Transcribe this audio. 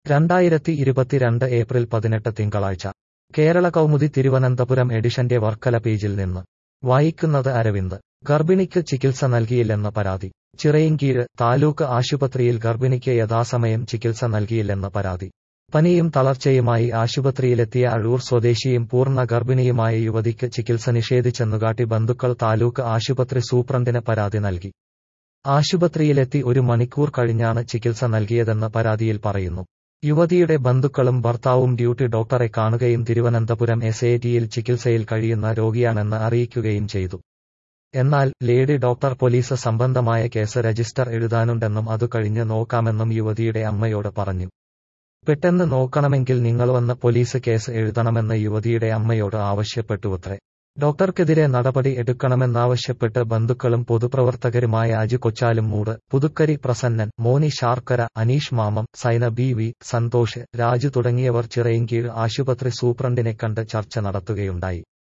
രണ്ടായിരത്തി ഇരുപത്തിരണ്ട് ഏപ്രിൽ പതിനെട്ട് തിങ്കളാഴ്ച കേരള കൗമുദി തിരുവനന്തപുരം എഡിഷന്റെ വർക്കല പേജിൽ നിന്ന് വായിക്കുന്നത് അരവിന്ദ് ഗർഭിണിക്ക് ചികിത്സ നൽകിയില്ലെന്ന് പരാതി ചിറയിൻകീഴ് താലൂക്ക് ആശുപത്രിയിൽ ഗർഭിണിക്ക് യഥാസമയം ചികിത്സ നൽകിയില്ലെന്ന് പരാതി പനിയും തളർച്ചയുമായി ആശുപത്രിയിലെത്തിയ അഴൂർ സ്വദേശിയും പൂർണ്ണ ഗർഭിണിയുമായ യുവതിക്ക് ചികിത്സ നിഷേധിച്ചെന്നുകാട്ടി ബന്ധുക്കൾ താലൂക്ക് ആശുപത്രി സൂപ്രണ്ടിന് പരാതി നൽകി ആശുപത്രിയിലെത്തി ഒരു മണിക്കൂർ കഴിഞ്ഞാണ് ചികിത്സ നൽകിയതെന്ന് പരാതിയിൽ പറയുന്നു യുവതിയുടെ ബന്ധുക്കളും ഭർത്താവും ഡ്യൂട്ടി ഡോക്ടറെ കാണുകയും തിരുവനന്തപുരം എസ് എ ടിയിൽ ചികിത്സയിൽ കഴിയുന്ന രോഗിയാണെന്ന് അറിയിക്കുകയും ചെയ്തു എന്നാൽ ലേഡി ഡോക്ടർ പോലീസ് സംബന്ധമായ കേസ് രജിസ്റ്റർ എഴുതാനുണ്ടെന്നും അതു കഴിഞ്ഞ് നോക്കാമെന്നും യുവതിയുടെ അമ്മയോട് പറഞ്ഞു പെട്ടെന്ന് നോക്കണമെങ്കിൽ നിങ്ങൾ വന്ന് പോലീസ് കേസ് എഴുതണമെന്ന് യുവതിയുടെ അമ്മയോട് ആവശ്യപ്പെട്ടുവത്രേ ഡോക്ടർക്കെതിരെ നടപടി എടുക്കണമെന്നാവശ്യപ്പെട്ട് ബന്ധുക്കളും പൊതുപ്രവർത്തകരുമായ അജു കൊച്ചാലും മൂട് പുതുക്കരി പ്രസന്നൻ മോനി ശാർക്കര അനീഷ് മാമം സൈന ബി വി സന്തോഷ് രാജു തുടങ്ങിയവർ ചിറയിൻകീഴ് ആശുപത്രി സൂപ്രണ്ടിനെ കണ്ട് ചർച്ച നടത്തുകയുണ്ടായി